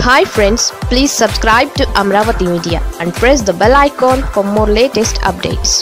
hi friends please subscribe to Amaravati media and press the bell icon for more latest updates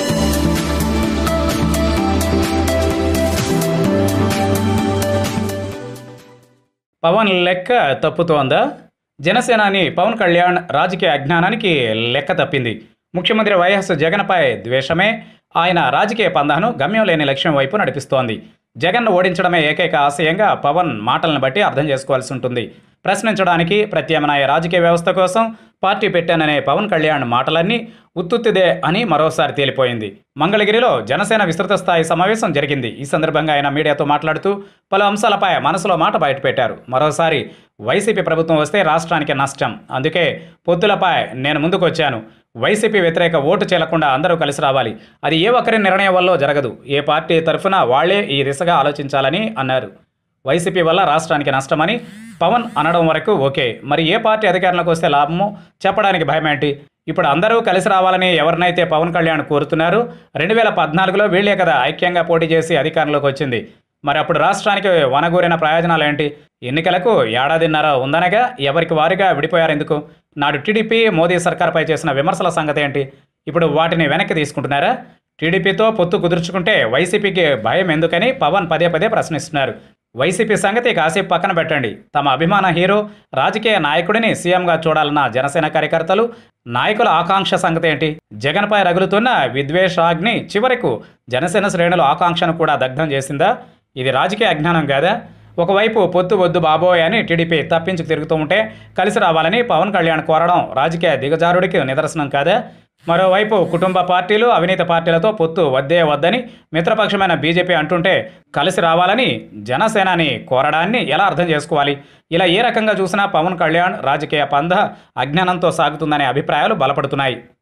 Pawan లెక్క తప్పుతోందా జనసేనాని పవన్ కళ్యాణ్ రాజకీయ అజ్ఞానానికి లెక్క తప్పింది ముఖ్యమంత్రి వైఎస్ జగన్పై ద్వేషమే ఆయన రాజకీయ పందాను గమ్యం లేని లక్ష్యం వైపు నడిపిస్తోంది జగన్ను ఓడించడమే ఏకైక ఆశయంగా పవన్ మాటలను బట్టి అర్థం చేసుకోవాల్సి ఉంటుంది ప్రశ్నించడానికి ప్రత్యామ్నాయ రాజకీయ వ్యవస్థ కోసం పార్టీ పెట్టాననే పవన్ కళ్యాణ్ మాటలన్నీ ఉత్తుత్తిదే అని మరోసారి తేలిపోయింది మంగళగిరిలో జనసేన విస్తృత స్థాయి సమావేశం జరిగింది ఈ సందర్భంగా ఆయన మీడియాతో మాట్లాడుతూ పలు అంశాలపై మనసులో మాట బయటపెట్టారు మరోసారి వైసీపీ ప్రభుత్వం వస్తే రాష్ట్రానికి నష్టం అందుకే పొత్తులపై నేను ముందుకొచ్చాను వైసీపీ వ్యతిరేక ఓటు చెల్లకుండా అందరూ కలిసి రావాలి అది ఏ ఒక్కరి నిర్ణయం వల్ల జరగదు ఏ పార్టీ తరఫున వాళ్లే ఈ దిశగా ఆలోచించాలని అన్నారు వైసీపీ వల్ల రాష్ట్రానికి నష్టమని పవన్ అనడం వరకు ఓకే మరి ఏ పార్టీ అధికారంలోకి వస్తే లాభమో చెప్పడానికి భయమేంటి ఇప్పుడు అందరూ కలిసి రావాలని ఎవరినైతే పవన్ కళ్యాణ్ కోరుతున్నారు రెండు వేల పద్నాలుగులో వీళ్లే కదా ఐక్యంగా పోటీ చేసి అధికారంలోకి వచ్చింది మరి అప్పుడు రాష్ట్రానికి వనగూరిన ప్రయోజనాలు ఏంటి ఎన్నికలకు ఏడాదిన్నర ఉందనగా ఎవరికి వారిగా విడిపోయారు ఎందుకు నాడు టీడీపీ మోదీ సర్కార్పై చేసిన విమర్శల సంగతి ఏంటి ఇప్పుడు వాటిని వెనక్కి తీసుకుంటున్నారా టీడీపీతో పొత్తు కుదుర్చుకుంటే వైసీపీకి భయం ఎందుకని పవన్ పదే పదే ప్రశ్నిస్తున్నారు వైసీపీ సంగతి కాసేపు పక్కన పెట్టండి తమ అభిమాన హీరో రాజకీయ నాయకుడిని సీఎంగా చూడాలన్న జనసేన కార్యకర్తలు నాయకుల ఆకాంక్ష సంగతి ఏంటి జగన్పై రగులుతున్న విద్వేషాగ్ని చివరకు జనసేన శ్రేణుల ఆకాంక్షను కూడా దగ్ధం చేసిందా ఇది రాజకీయ అజ్ఞానం కాదా ఒకవైపు పొత్తు వద్దు బాబోయ్ అని టీడీపీ తప్పించుకు తిరుగుతూ ఉంటే కలిసి రావాలని పవన్ కళ్యాణ్ కోరడం రాజకీయ దిగజారుడికి నిదర్శనం కాదా మరోవైపు కుటుంబ పార్టీలు అవినీతి పార్టీలతో పొత్తు వద్దే వద్దని మిత్రపక్షమైన బీజేపీ అంటుంటే కలిసి రావాలని జనసేనాని కోరడాన్ని ఎలా అర్థం చేసుకోవాలి ఇలా ఏ రకంగా చూసినా పవన్ కళ్యాణ్ రాజకీయ పంధ అజ్ఞానంతో సాగుతుందనే అభిప్రాయాలు బలపడుతున్నాయి